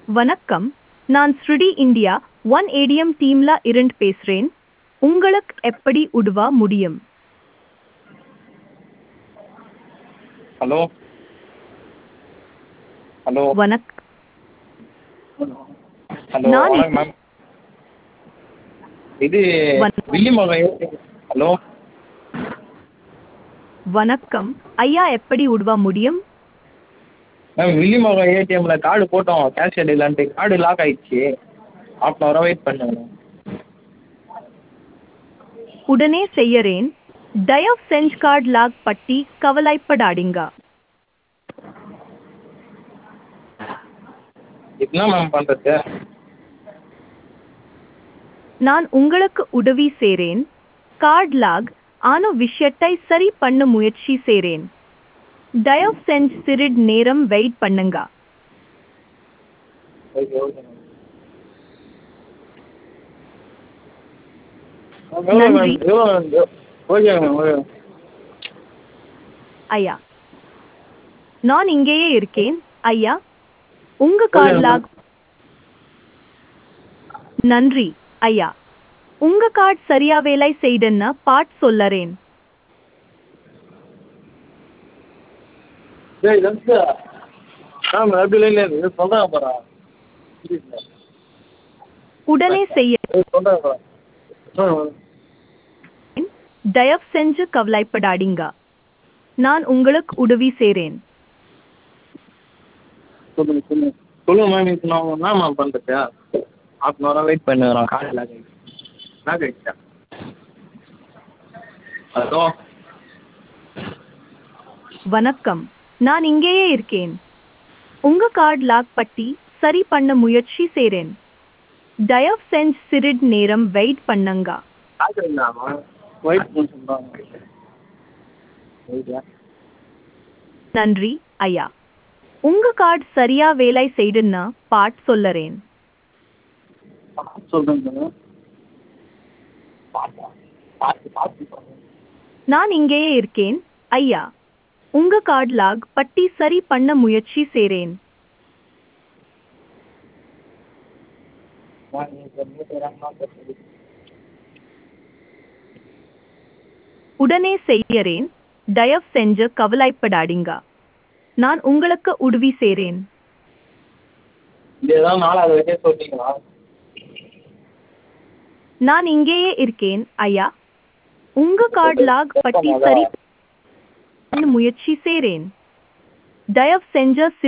வணக்கம் நான் ஸ்ருடி இந்தியா ஒன் ஏடிஎம் டீம்ல இருந்து பேசுறேன் உங்களுக்கு எப்படி உதவ முடியும் ஹலோ ஹலோ வணக் ஹலோ நான் வணக்கம் மேம் இது வணக்கம். வில்லிமலை ஹலோ வணக்கம் ஐயா எப்படி உதவ முடியும் மேம் வில்லிமலை ஏடிஎம்ல கார்டு போட்டோம் கேஷ் இல்லைன்ட்டு கார்டு லாக் ஆயிடுச்சு ஹாஃப் அன் ஹவராக வெயிட் பண்ணுங்க உடனே செய்யறேன் தயவு செஞ்சு கார்டு லாக் பட்டி கவலைப்படாதீங்க என்ன மேம் பண்ணுறது நான் உங்களுக்கு உதவி செய்றேன் கார்டு லாக் ஆன விஷயத்தை சரி பண்ண முயற்சி செய்றேன் தயவு செஞ்சு சிறிது நேரம் வெயிட் பண்ணுங்க ஓகே ஓகே மேம் எவ்வளோ மேம் நன்றி. எவ்வளோ மேம் ஓகே மேம் ஓகே ஐயா நான் இங்கேயே இருக்கேன் ஐயா உங்க கார்டு லாக் நன்றி ஐயா உங்க கார்டு சரியா வேலை செய்துன்னு பாட் சொல்லறேன் டேய் லம்சா மேம் அப்படி இல்லை இது சொல்கிறாங்க பாரா உடனே செய்ய சொல்கிறாங்க பாரா சொல்லுங்க தயவு செஞ்சு கவலைப்படாதீங்க நான் உங்களுக்கு உதவி செய்றேன் சொல்லுங்க சொல்லுங்க சொல்லுங்க மேம் இப்போ நான் என்ன மேம் பண்ணுறது ஹாஃப் அன் ஹவராக வெயிட் பண்ணுறோம் காலையில் லாக் ஆகிடுச்சு லாக் ஆகிடுச்சா ஹலோ வணக்கம் நான் இங்கேயே இருக்கேன் உங்க கார்டு லாக் பட்டி சரி பண்ண முயற்சி செய்றேன் தயவு செஞ்சு சிறிது நேரம் வெயிட் பண்ணுங்க லாக் ஆகிடுச்சாமா வெயிட் பண்ண சொல்கிறாங்க வெயிட்டா நன்றி ஐயா உங்க கார்டு சரியா வேலை செய்துன்னு பாட் சொல்லறேன் சொல்கிறேங்க பார்த்து பார்த்து பார்த்து சொல்லுங்க நான் இங்கேயே இருக்கேன் ஐயா உங்க கார்டு லாக் பட்டி சரி பண்ண முயற்சி செய்றேன் உடனே செய்யறேன் தயவு செஞ்சு கவலைப்படாதீங்க நான் உங்களுக்கு உதவி செய்றேன் இது ஏதாவது நாலாவது வரையே சொல்லிங்களா நான் இங்கேயே இருக்கேன் ஐயா உங்க கார்டு லாக் பட்டி சரி பண்ண முயற்சி செய்றேன் தயவு செஞ்ச